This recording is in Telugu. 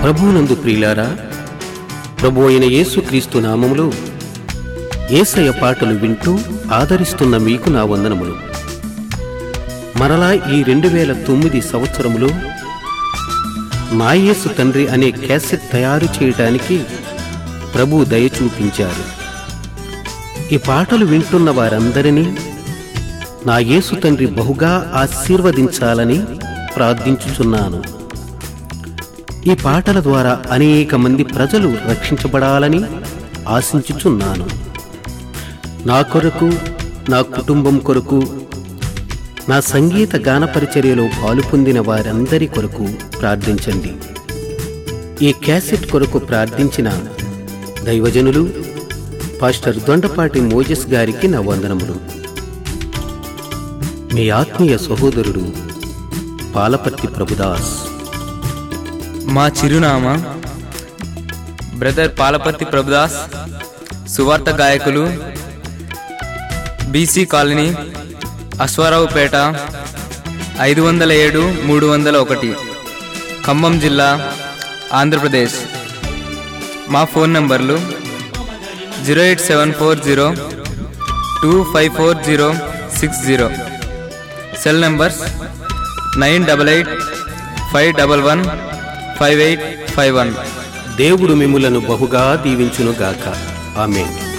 ప్రభువునందు ప్రియులారా ప్రభు అయిన యేసుక్రీస్తు నామములో ఏసయ పాటలు వింటూ ఆదరిస్తున్న మీకు నా వందనములు మరలా ఈ రెండు వేల తొమ్మిది సంవత్సరములో నా యేసు తండ్రి అనే క్యాసెట్ తయారు చేయటానికి ప్రభు దయ చూపించారు ఈ పాటలు వింటున్న వారందరినీ నా యేసు తండ్రి బహుగా ఆశీర్వదించాలని ప్రార్థించుచున్నాను ఈ పాటల ద్వారా అనేక మంది ప్రజలు రక్షించబడాలని ఆశించుచున్నాను నా కొరకు నా కుటుంబం కొరకు నా సంగీత గాన పరిచర్యలో పాలు పొందిన వారందరి కొరకు ప్రార్థించండి ఈ క్యాసెట్ కొరకు ప్రార్థించిన దైవజనులు పాస్టర్ దొండపాటి మోజెస్ గారికి నా వందనములు మీ ఆత్మీయ సహోదరుడు పాలపర్తి ప్రభుదాస్ మా చిరునామా బ్రదర్ పాలపర్తి ప్రభుదాస్ సువార్త గాయకులు బీసీ కాలనీ అశ్వారావుపేట ఐదు వందల ఏడు మూడు వందల ఒకటి ఖమ్మం జిల్లా ఆంధ్రప్రదేశ్ మా ఫోన్ నంబర్లు zero eight seven four zero two five four zero six zero cell numbers nine double eight five double one five eight five one దేవుడు మిమ్ములను బహుగా దీవించునుగాక ఆమెన్